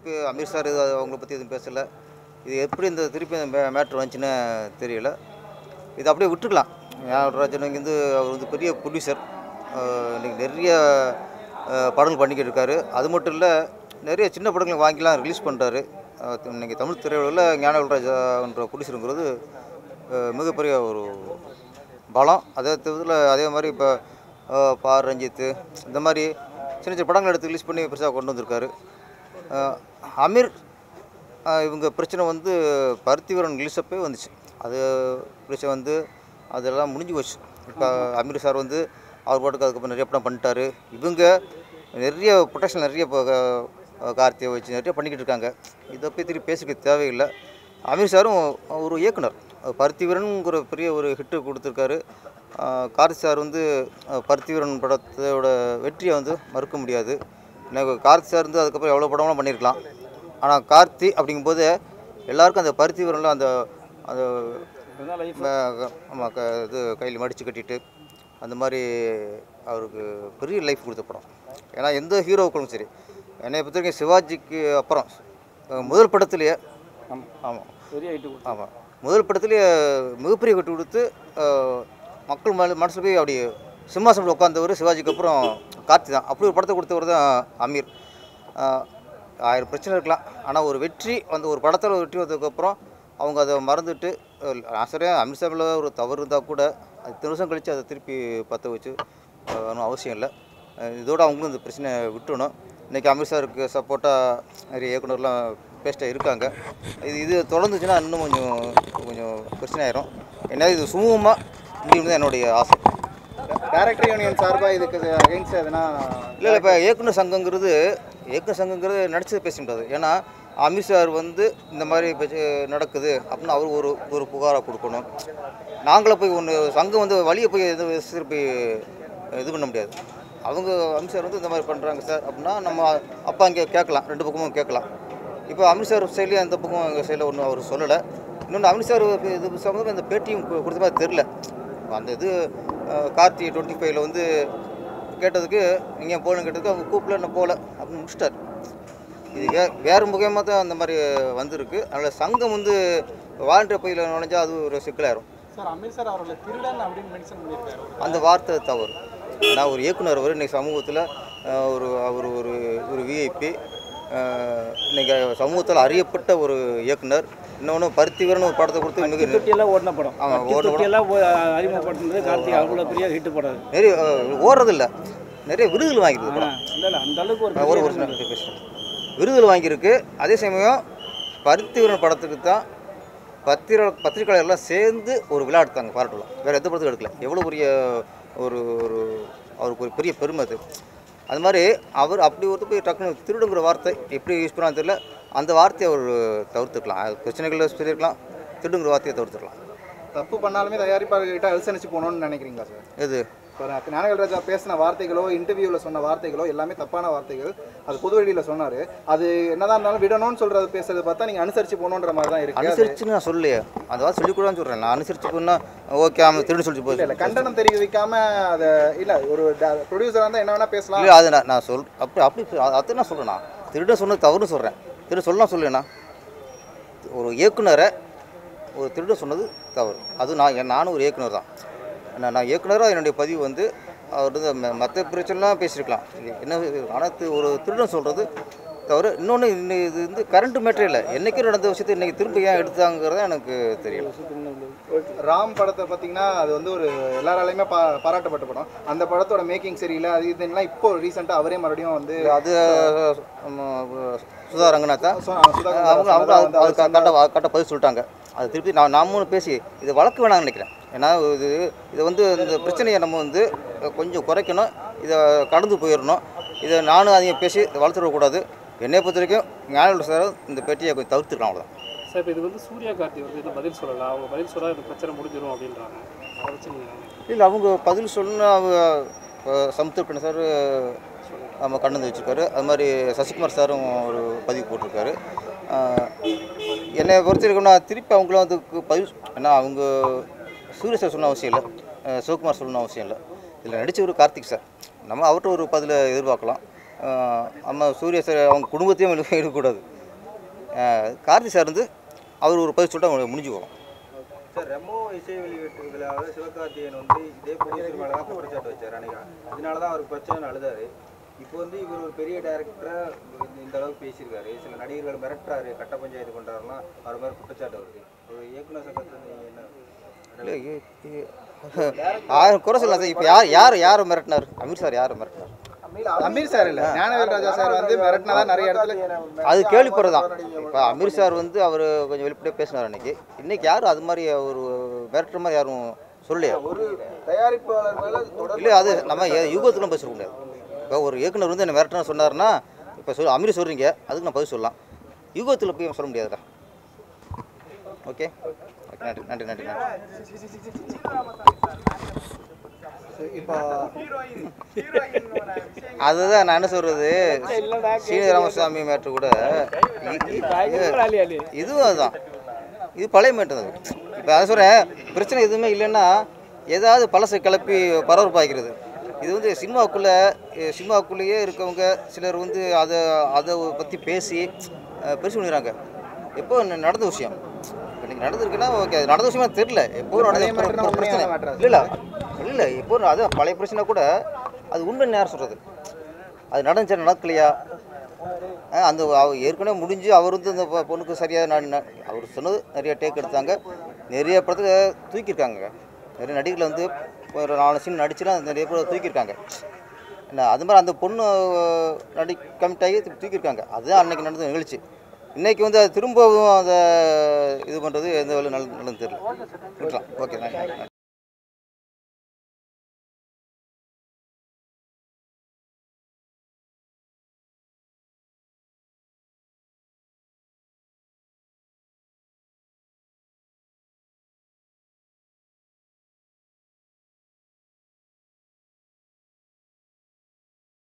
இப்போ அமீர் சார் இது அவங்கள பற்றி எதுவும் பேசலை இது எப்படி இந்த திருப்பி இந்த மேட்ரு வந்துச்சுன்னு தெரியல இது அப்படியே விட்டுருக்கலாம் ஞானராஜன் இங்கேருந்து அவர் வந்து பெரிய ப்ரொடியூசர் இன்றைக்கி நிறைய அஹ், படங்கள் பண்ணிக்கிட்டு இருக்காரு அது மட்டும் இல்லை நிறைய சின்ன படங்களை வாங்கிலாம் ரிலீஸ் பண்ணுறாரு இன்றைக்கி தமிழ் திரையுலகில் ஞானவல்ராஜான்ற ப்ரொடியூசருங்கிறது அஹ், மிகப்பெரிய ஒரு பலம் அதே இதில் அதே மாதிரி இப்போ பா ரஞ்சித்து இந்த மாதிரி சின்ன சின்ன படங்கள் எடுத்து ரிலீஸ் பண்ணி பெருசாக கொண்டு வந்திருக்காரு அஹ், அமீர் அஹ், இவங்க பிரச்சனை வந்து பருத்திவரன் ரிலீஸ் அப்பவே வந்துச்சு அது பிரச்சனை வந்து அதெல்லாம் முடிஞ்சு போச்சு இப்போ அமீர் சார் வந்து அவர் பாட்டுக்கு அதுக்கப்புறம் நிறைய படம் பண்ணிட்டாரு இவங்க நிறைய ப்ரொடெக்ஷன் நிறைய இப்போ அஹ், கார்த்தியை வச்சு நிறைய பண்ணிக்கிட்டு இருக்காங்க இதை பற்றி திருப்பி பேசிக்க தேவையில்லை அமீர் சாரும் ஒரு இயக்குனர் பருத்திவீரனுங்கிற பெரிய ஒரு ஹிட்டு கொடுத்துருக்காரு ஆஹ் கார்த்தி சார் வந்து அஹ், பருத்திவீரன் படத்தோட வெற்றியை வந்து மறுக்க முடியாது எனக்கு கார்த்தி சார் வந்து அதுக்கப்புறம் எவ்வளோ படம்லாம் பண்ணியிருக்கலாம் ஆனால் கார்த்தி அப்படிங்கும்போது எல்லாருக்கும் அந்த பருத்திவீரனில் அந்த அந்த ஆமாம் க இது கையில் மடித்து கட்டிட்டு அந்த மாதிரி அவருக்கு பெரிய லைஃப் கொடுத்த படம் ஏன்னா எந்த ஹீரோவுக்கும் சரி என்னை பொறுத்த வரைக்கும் சிவாஜிக்கு அப்புறம் அஹ், முதல் படத்துலேயே ஆமாம் பெரிய ஹைட்டு ஆமாம் முதல் படத்துலேயே மிகப்பெரிய கட்டு கொடுத்து அஹ், மக்கள் மேலே மனசில் போய் அப்படி சிம்மாசனத்தில் உட்காந்தவர் சிவாஜிக்கு அப்புறம் கார்த்தி தான் அப்படி ஒரு படத்தை கொடுத்தவர் தான் அமீர் அஹ், ஆயிரம் பிரச்சனை இருக்கலாம் ஆனால் ஒரு வெற்றி அந்த ஒரு படத்தில் வெற்றி வந்ததுக்கப்புறம் அவங்க அதை மறந்துட்டு அஹ், ஆசிரியர் அமீர் சாமில் ஒரு தவறு இருந்தால் கூட அது இத்தனை வருஷம் கழித்து அதை திருப்பி பற்ற வச்சு அஹ், ஒன்றும் அவசியம் இல்லை அஹ், இதோட அவங்களும் இந்த பிரச்சனையை விட்டுணும் இன்றைக்கி அமீர் சாருக்கு சப்போர்ட்டாக நிறைய இயக்குனர்லாம் பேஸ்ட்டாக இருக்காங்க இது இது தொடர்ந்துச்சுன்னா இன்னும் கொஞ்சம் கொஞ்சம் பிரச்சனை ஆயிரும் ஏன்னா இது சுமூகமாக முடியும் தான் என்னுடைய ஆசை டேரக்டர் யூனியன் சார்பாக இதுக்கு அகைன்ஸ்ட் எதுனா இல்லை இல்லை இப்போ இயக்குனர் சங்கங்கிறது இயக்குனர் சங்கங்கிறது நடிச்சதை பேச முடியாது ஏன்னா அமீர் சார் வந்து இந்த மாதிரி பிரச்ச நடக்குது அப்படின்னு அவர் ஒரு ஒரு புகாராக கொடுக்கணும் நாங்களே போய் ஒன்று சங்கம் வந்து வழியை போய் எது விசிறு போய் இது பண்ண முடியாது அவங்க அமீர் சார் வந்து இந்த மாதிரி பண்ணுறாங்க சார் அப்படின்னா நம்ம அப்பா இங்கே கேட்கலாம் ரெண்டு பக்கமும் கேட்கலாம் இப்போ அமீர் சார் சைட்லேயும் அந்த பக்கம் எங்கள் சைடில் ஒன்றும் அவர் சொல்லலை இன்னொன்று அமீர் சார் இது சம்மந்தமாக இந்த பேட்டியும் கு- கொடுத்த மாதிரி தெரில அந்த இது அஹ், கார்த்தி டுவெண்ட்டி ஃபைவ்ல வந்து கேட்டதுக்கு நீங்கள் போகணும்னு கேட்டதுக்கு அவங்க கூப்பிடல நான் போகல அப்படின்னு முடிச்சிட்டாரு இது வே வேறு முக்கியமாக தான் அந்த மாதிரி வந்திருக்கு அதனால் சங்கம் வந்து வாலண்டியர் பையில் நுழைஞ்சா அது ஒரு சிக்கலாயிரும் சார் அமீர் சார் அவர்களை திருடன் அப்படின்னு மென்ஷன் பண்ணியிருக்காரு அந்த வார்த்தை தவறு நான் ஒரு இயக்குனர் அவர் இன்னைக்கு சமூகத்தில் அஹ், ஒரு அவர் ஒரு ஒரு விஐபி இன்னைக்கு சமூகத்தில் அறியப்பட்ட ஒரு இயக்குனர் இன்னொன்று பருத்திவரன் ஒரு படத்தை கொடுத்து மிக தொட்டியெல்லாம் ஓடின படம் ஆமா, கத்தி ஓடின தொட்டியெல்லாம் ஓ- அறிமுகப்படுத்துனது கார்த்திக் அவ்வளோ பெரிய ஹிட் படம் அது. நிறைய அஹ், ஓடுறதில்ல நிறைய விருதுகள் வாங்கியிருக்கு ஆ, இல்ல இல்ல அந்த அளவுக்கு ஒரு நான் ஒரு ஒரு நிமிஷம் பேசுறேன். விருதுகள் வாங்கியிருக்கு அதே சமயம் பருத்திவரன் படத்துக்கு தான் பத்திர பத்திரிகையாளர்லாம் சேர்ந்து ஒரு விழா எடுத்தாங்க பாராட்டுலாம் வேறு எந்த படத்துக்கும் எடுக்கல எவ்வளோ பெரிய ஒரு ஒரு அவருக்கு ஒரு பெரிய பெருமை அது அது மாதிரி அவர் அப்படி ஒருத்தர் போய் டக்குனு திருடுங்கிற வார்த்தை எப்படி யூஸ் பண்ணான்னு தெரியல அந்த வார்த்தையை அவர் தவிர்த்துக்கலாம் அது பிரச்சனைகளை சொல்லியிருக்கலாம் திருடுங்கிற வார்த்தையை தவிர்த்துக்கலாம் தப்பு பண்ணாலுமே தயாரிப்பாளர்கிட்ட அனுசரிச்சு போகணும்னு நினைக்கிறீங்களா சார் இது இப்போ ஞானவேல் ராஜா பேசின வார்த்தைகளோ இன்டர்வியூவில் சொன்ன வார்த்தைகளோ எல்லாமே தப்பான வார்த்தைகள் அது பொது வெளியில் சொன்னார் அது என்னதான் இருந்தாலும் விடணும்னு சொல்றது பேசுறது பார்த்தா நீங்கள் அனுசரிச்சு போகணுன்ற மாதிரி தான் இருக்கு அது- அனுசரிச்சுன்னு நான் சொல்லலையே அந்த வார்த்தை சொல்லிக்கூடாதுன்னு சொல்கிறேன் நான் அனுசரிச்சு போனால் ஓகே அவன் திருடு சொல்லிட்டு இல்ல இல்ல போய் கண்டனம் தெரிவிக்காம அதை இல்ல ஒரு ப்ரொடியூசரா இருந்தா என்ன வேணா பேசலாம் இல்லை அது நான் நான் சொல் அப்படி அப்படி சொ- அது- அதை நான் சொல்கிறேன் திருட சொன்னது தவறுன்னு சொல்கிறேன் திருட சொல்லலாம் சொல்லுண்ணா ஒரு இயக்குனரை ஒரு திருட சொன்னது தவறு அது நான் என் நானும் ஒரு இயக்குனர் தான் நான் நான் இயக்குனராக என்னுடைய பதிவு வந்து அவர் வந்து ம- மற்ற பிரச்சனைலாம் பேசியிருக்கலாம் இது என்ன அனைத்து ஒரு திருடன் சொல்கிறது தவிர இன்னொன்று இது வந்து கரண்ட் மேட்டரே இல்லை என்றைக்கும் நடந்த விஷயத்தை இன்றைக்கி திரும்ப ஏன் எடுத்தாங்கிறத எனக்கு தெரியல ராம் படத்தை பார்த்தீங்கன்னா அது வந்து ஒரு எல்லாராலையுமே பா பாராட்டப்பட்ட படம் அந்த படத்தோட மேக்கிங் சரியில்லை அது இதெல்லாம் இப்போ ரீசெண்டாக அவரே மறுபடியும் வந்து அது நம்ம, சுதா ரங்கநாத்தா சொ- சுதாகர் அவங்க அவங்க சொன்னதா அது வந்து அது அவர் கரெக்டாக கரெக்டாக பதில் சொல்லிட்டாங்க அது திருப்பி நான் நாமளும் பேசி இது வழக்கு வேணாம்னு நினைக்கிறேன் ஏன்னா இது இதை வந்து இந்த பிரச்சனையை நம்ம வந்து கொஞ்சம் குறைக்கணும் இதை கடந்து போயிடணும் இதை நானும் அதையும் பேசி இதை வளர்த்துடக்கூடாது என்னை பொறுத்த வரைக்கும் ஞானவேல் சார் இந்த பேட்டியை கொஞ்சம் தவிர்த்துக்கலாம் அவ்வளோதான் சார் இப்போ இது வந்து சூர்யா கார்த்தி வந்து இது பதில் சொல்லலாம் அவங்க பதில் சொன்னா இந்த பிரச்சனை முடிஞ்சிடும் அப்படின்றாங்க அதை வச்சு நீங்கள் இல்லை அவங்க பதில் சொன்ன அவங்க சமுத்திரக்கண் சார் நம்ம கண்ணந்து வச்சுருக்காரு அது மாதிரி சசிகுமார் சாரும் ஒரு பதிவு போட்டிருக்காரு ஆஹ் என்னை பொறுத்த வரைக்கும் நான் திருப்பி அவங்களும் அதுக்கு பதில் ஏன்னா அவங்க சூரிய சார் சொன்ன அவசியம் இல்லை அஹ் சிவகுமார் சொல்லணும் அவசியம் இல்லை இதில் நடித்தவர் கார்த்திக் சார் நம்ம அவர்கிட்ட ஒரு பதிலை எதிர்பார்க்கலாம் ஆஹ் நம்ம சூரிய சார் அவங்க குடும்பத்தையும் இருக்கக்கூடாது அஹ், கார்த்தி சார் வந்து அவர் ஒரு பதில் சொல்லிட்டு முடிஞ்சு போகும் சார் ரெமோ இசை வெளியீட்டு விழாவில் சிவகார்த்திகேயன் வந்து இதே ப்ரொடியூசர் மேலே தான் குற்றச்சாட்டு வச்சார் அன்னைக்கு அதனால தான் அவருக்கு பிரச்சனை அழுதாரு இப்போ வந்து இவர் ஒரு பெரிய டைரக்டராக இந்த அளவுக்கு பேசியிருக்காரு சில நடிகர்கள் மிரட்டுறாரு கட்ட பஞ்சாயத்து பண்ணுறாருலாம் அவர் மாதிரி குற்றச்சாட்டு வருது ஒரு இயக்குனர் சங்கத்தில் நீங்கள் என்ன இல்லை இ- இ- ஆயிரம் குறை சொல்லலாம் சார் இப்போ யார் யார் யார் மிரட்டினார் அமீர் சார் யார் மிரட்டினார் அமீர் சார் இல்ல ஞானவேல் ராஜா சார் வந்து மிரட்டினதா நிறைய இடத்துல அது கேள்விப்படுறதான் இப்போ அமீர் சார் வந்து அவர் கொஞ்சம் வெளிப்படையாக பேசினார் அன்னைக்கு இன்னைக்கு யாரும் அது மாதிரி ஒரு மிரட்டுற மாதிரி யாரும் சொல்லலையா ஒரு தயாரிப்பாளர் மேலே தொடர் இல்லை அது நம்ம எ- யுகத்துக்கும் பதில் சொல்ல முடியாது இப்போ ஒரு இயக்குனர் வந்து என்ன மிரட்டணும் சொன்னார்னா இப்போ சொல் அமீர் சொல்கிறீங்க அதுக்கு நான் பதில் சொல்லலாம் யுகத்தில் போய் சொல்ல முடியாதுடா ஓகே ஓகே நன்றி நன்றி நன்றி நன்றி இப்போ அதுதான் நான் என்ன சொல்கிறது ஸ்ரீராமசாமி மேட்ரு கூட இ- இ- இதுவும் அதுதான் இது பழைய மேட்ரு அது இப்போ அதை சொல்கிறேன் பிரச்சனை எதுவுமே இல்லைன்னா ஏதாவது பழசை கிளப்பி பரபரப்பாக்கிறது இது வந்து சினிமாவுக்குள்ளே சினிமாவுக்குள்ளேயே இருக்கவங்க சிலர் வந்து அதை அதை பற்றி பேசி அஹ், பெருசு பண்ணிடுறாங்க எப்போ ந- நடந்த விஷயம் இப்போ நீங்கள் நடந்திருக்குன்னா ஓகே அது நடந்த விஷயமா தெரியல எப்போ நடந்த பழைய matter னா பிர- பிரச்சனை உண்மையான matter ஆ? இல்லை இல்லை இல்லை இப்போ அது பழைய பிரச்சனை கூட அது உண்மைன்னு யார் சொல்கிறது அது நடந்துச்சா நடக்கலையா அஹ் அந்த அவ- ஏற்கனவே முடிஞ்சு அவர் வந்து அந்த பொ- பொண்ணுக்கு சரியாக நான் நான் அவர் சொன்னது நிறைய டேக் எடுத்தாங்க நிறைய படத்தில் தூக்கியிருக்காங்க நிறைய நடிகர்கள் வந்து ஒரு நாலு சீன் நடிச்சுலாம் நிறைய பேர் தூக்கியிருக்காங்க என்ன அது மாதிரி அந்த பொண்ணு அஹ், நடி கமிட் ஆகி தூக்கியிருக்காங்க அதுதான் அன்னைக்கு நடந்த நிகழ்ச்சி இன்னைக்கு வந்து அது திரும்பவும் அதை இது பண்ணுறது எந்த வேலை நல்ல நல்லதுன்னு தெரியல இருக்கலாம் ஓகே நன்றி